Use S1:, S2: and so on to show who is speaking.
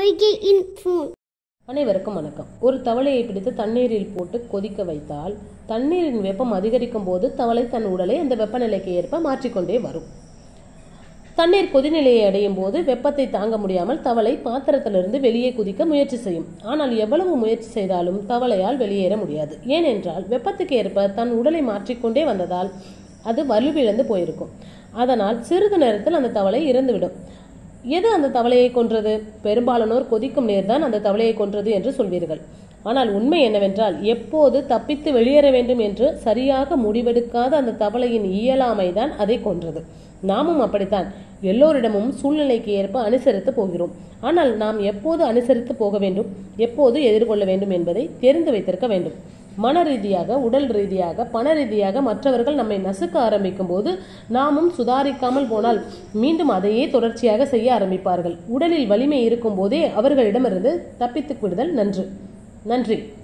S1: பொய்கை info
S2: அனைவருக்கும் வணக்கம் ஒரு தவளையை பிடித்து தண்ணீரில் போட்டு கொதிக்க வைத்தால் தண்ணீரின் வெப்பம் அதிகரிக்கும் போது தவளை தன் உடலை அந்த வெப்பநிலைக்கு ஏற்ப மாற்றிக்கொண்டே வரும் தண்ணீர் கொதிநிலையை அடையும் போது வெப்பத்தை தாங்க முடியாமல் தவளை பாத்திரத்திலிருந்து வெளியே குதிக்க முயற்சி செய்யும் ஆனால் எவ்வளவு முயற்சி செய்தாலும் தவளையால் வெளியேற முடியாது ஏனென்றால் வெப்பத்துக்கு ஏற்ப தன் உடலை மாற்றிக்கொண்டே வந்ததால் அது வலுவிழந்து போயிருக்கும் அதனால் சிறிது நேரத்தில் அந்த தவளை இறந்துவிடும் எது அந்த தவளையை கொன்றது பெரும்பாலானோர் கொதிக்கும் நீர்தான் அந்த தவளையை கொன்றது என்று சொல்வீர்கள் ஆனால் உண்மை என்னவென்றால் எப்போது தப்பித்து வெளியேற வேண்டும் என்று சரியாக முடிவெடுக்காத அந்த தவளையின் இயலாமைதான் அதை கொன்றது நாமும் அப்படித்தான் எல்லோரிடமும் சூழ்நிலைக்கு ஏற்ப அனுசரித்து போகிறோம் ஆனால் நாம் எப்போது அனுசரித்து போக வேண்டும் எப்போது எதிர்கொள்ள வேண்டும் என்பதை தெரிந்து வைத்திருக்க வேண்டும் மன ரீதியாக உடல் ரீதியாக பண ரீதியாக மற்றவர்கள் நம்மை நசுக்க ஆரம்பிக்கும் போது நாமும் சுதாரிக்காமல் போனால் மீண்டும் அதையே தொடர்ச்சியாக செய்ய ஆரம்பிப்பார்கள் உடலில் வலிமை இருக்கும் போதே அவர்களிடமிருந்து தப்பித்துக் விடுதல் நன்று நன்றி